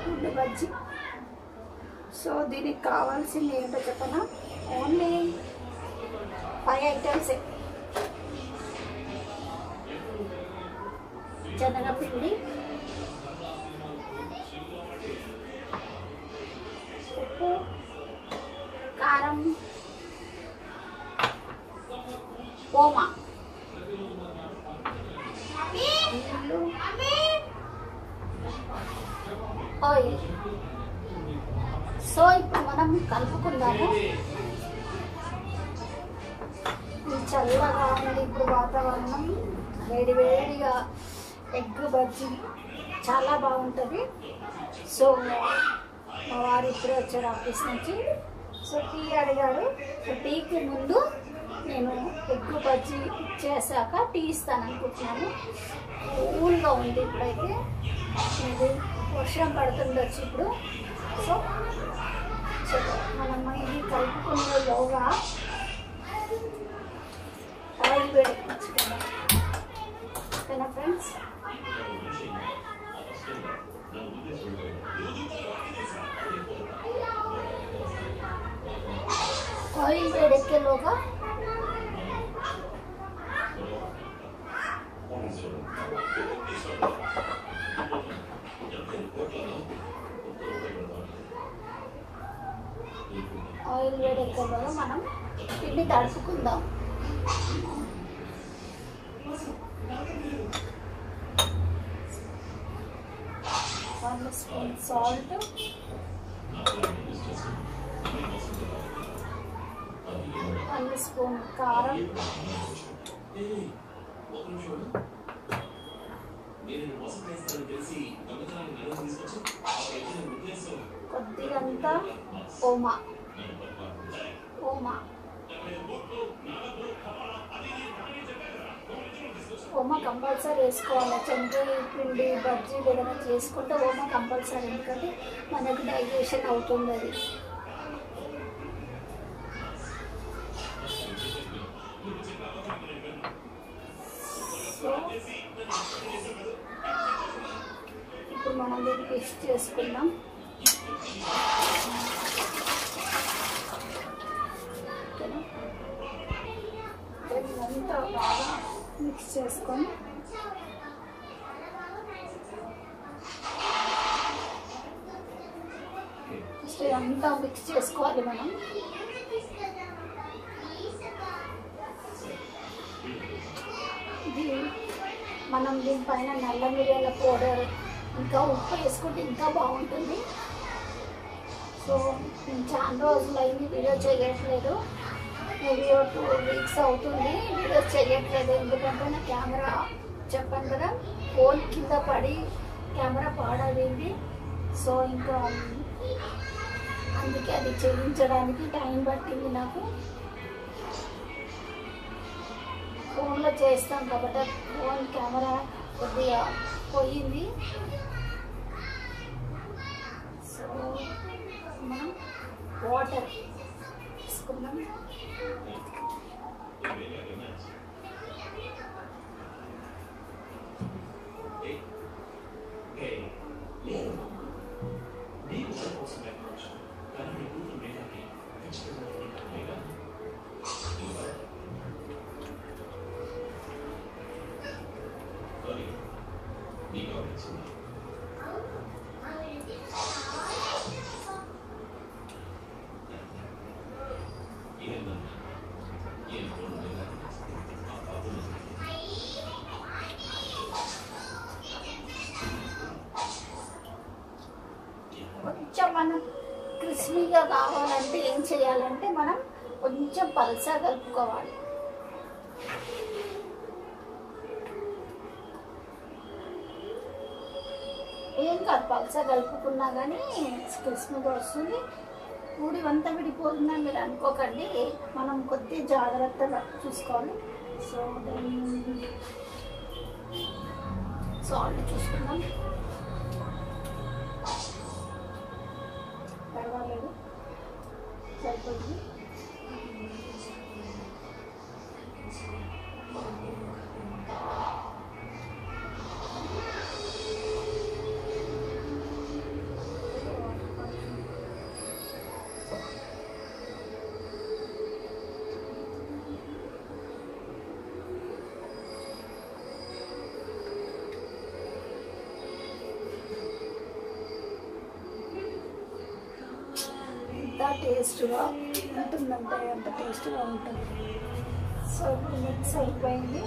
కోడిగుడ్డు బజ్జీ సో దీనికి కావాల్సింది ఏంటో చెప్పనా ఓన్లీ ఫైవ్ ఐటమ్సే శనగపిండి ఉప్పు కారం ఓమా నీళ్ళు ఆయిల్ సో ఇప్పుడు మనం కలుపుకుందాము ఇది చల్లగా ఉంది ఇప్పుడు వాతావరణం వేడి వేడిగా ఎగ్ బజ్జీ చాలా బాగుంటుంది సో మా వారు ఇప్పుడే వచ్చారు ఆఫీస్ నుంచి సో టీ అడిగాడు సో టీకి ముందు నేను ఎగ్ బజ్జీ చేశాక టీ ఇస్తాను అనుకుంటున్నాను కూల్గా ఉంది ఇప్పుడైతే ఇది వర్షం పడుతుండొచ్చు ఇప్పుడు సో చలో మనం ఇది కలుపుకునే లోగా ఆయిల్ వేడెక్కించుకుందాం ఓకేనా ఫ్రెండ్స్ ఆయిల్ వేడెక్కేలోగా ఆయిల్ వేడెక్కేలోగా మనం పిండి తడుపుకుందాం one spoon salt one spoon కారం కొద్దిగంత ఓమా ఓమా ఓమా కంపల్సరీ వేసుకోవాలి చెంచు పిండి బజ్జీలు ఏదైనా చేసుకుంటే ఓమా కంపల్సరీ ఎందుకంటే మనకి డైజెషన్ అవుతుంది అది సో ఇప్పుడు మనం దీన్ని మిక్స్ చేసుకుందాం ఓకేనా ఇదంతా బాగా మిక్స్ చేసుకొని ఫస్ట్ ఇదంతా మిక్స్ చేసుకోవాలి మనం ఇది మనం దీనిపైన నల్ల మిరియాల పౌడర్ ఇంకా ఉప్పు వేసుకుంటే ఇంకా బాగుంటుంది సో నేను చాలా రోజులు అయింది వీడియో చేయట్లేదు మేబీ టూ వీక్స్ అవుతుంది వీడియో చేయట్లేదు ఎందుకంటే నా కెమెరా చెప్పాను కదా ఫోన్ కింద పడి కెమెరా పాడైంది సో ఇంకా అందుకే అది చేయించడానికి టైం పట్టింది నాకు ఫోన్లో చేస్తాం కాబట్టి ఫోన్ కెమెరా కొద్దిగా పోయింది సో మనం వాటర్ తీసుకుందాం కొంచెం మనం క్రిస్పీగా కావాలంటే ఏం చేయాలంటే మనం కొంచెం పల్సా కలుపుకోవాలి ఏం కాదు పల్సా కలుపుకున్నా కానీ క్రిస్పీగా వస్తుంది పూడి వంత విడిపోతుందని మీరు అనుకోకండి మనం కొద్ది జాగ్రత్తగా చూసుకోవాలి సో సాల్ట్ చూసుకుందాం పర్వాలేదు సరిపోతుంది టేస్ట్గా ఉంటుందంటే అంత టేస్ట్గా ఉంటుంది సో మిక్స్ అయిపోయింది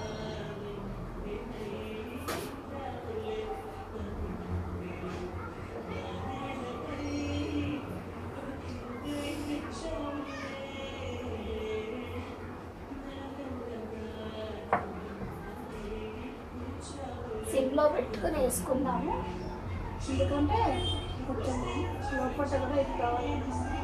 సిమ్లో పెట్టుకొని వేసుకుందాము ఎందుకంటే కొంచెం లోపల కూడా ఇది కావాలి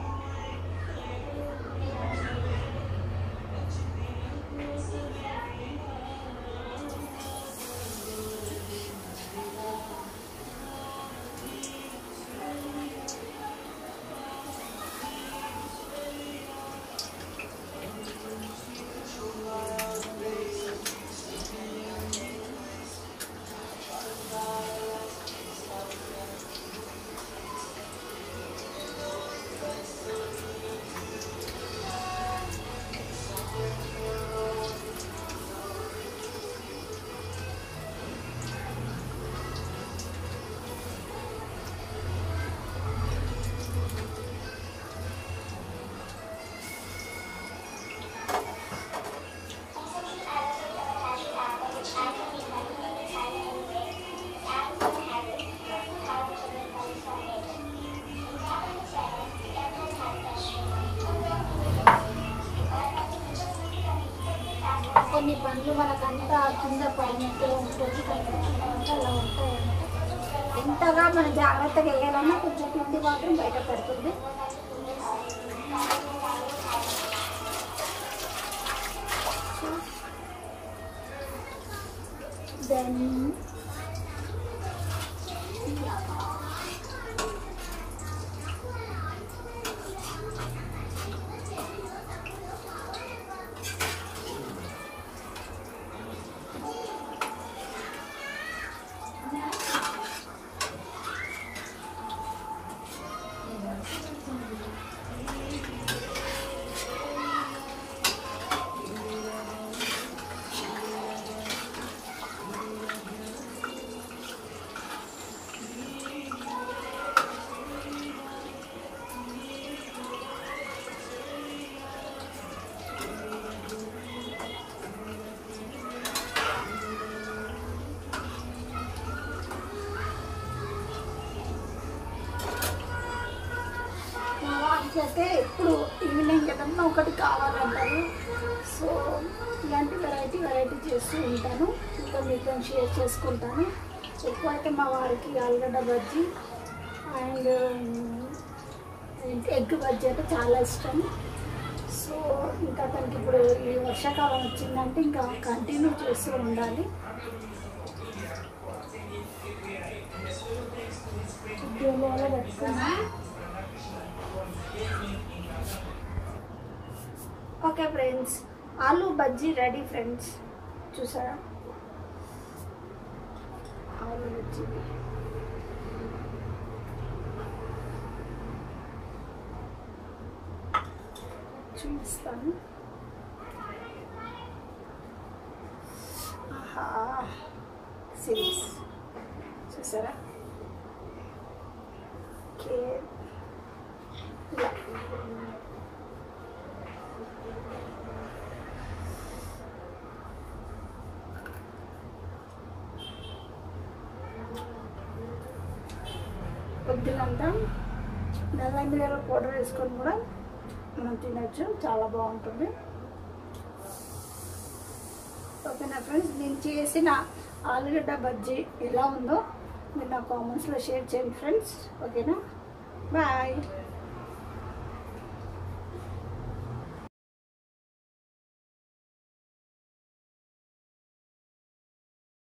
కొన్ని పనులు మనకంతా కింద పడినట్టు ఉంటుంది కొన్ని పనులు అలా ఉంటాయి అన్నమాట. ఎంతగా మనం జాగ్రత్తగా వేయాలన్నా కొంచెం పిండి మాత్రం బయట పడుతుంది దెన్ మా వారికి అయితే ఎప్పుడు ఈవినింగ్ ఏదన్నా ఒకటి కావాలంటారు సో ఇలాంటి వెరైటీ వెరైటీ చేస్తూ ఉంటాను ఇంకా మీతో షేర్ చేసుకుంటాను ఎక్కువ అయితే మా వారికి ఆలుగడ్డ బజ్జీ అండ్ ఎగ్ బజ్జీ అంటే చాలా ఇష్టం సో ఇంకా తనకి ఇప్పుడు ఈ వర్షాకాలం వచ్చిందంటే ఇంకా కంటిన్యూ చేస్తూ ఉండాలి ఉద్యోగంలో పెట్టుకున్నాను ఓకే ఫ్రెండ్స్ ఆలు బజ్జీ రెడీ ఫ్రెండ్స్ చూసారా ఆలు బజ్జీ చూపిస్తాను ఆహా సిరీస్ చూసారా ఓకే ఇలా కొద్దిగంతా నల్ల మిరియాల పౌడర్ వేసుకొని కూడా మనం తినచ్చు చాలా బాగుంటుంది ఓకేనా ఫ్రెండ్స్ నేను చేసిన ఆలుగడ్డ బజ్జీ ఎలా ఉందో మీరు నా కామెంట్స్లో షేర్ చేయండి ఫ్రెండ్స్ ఓకేనా బాయ్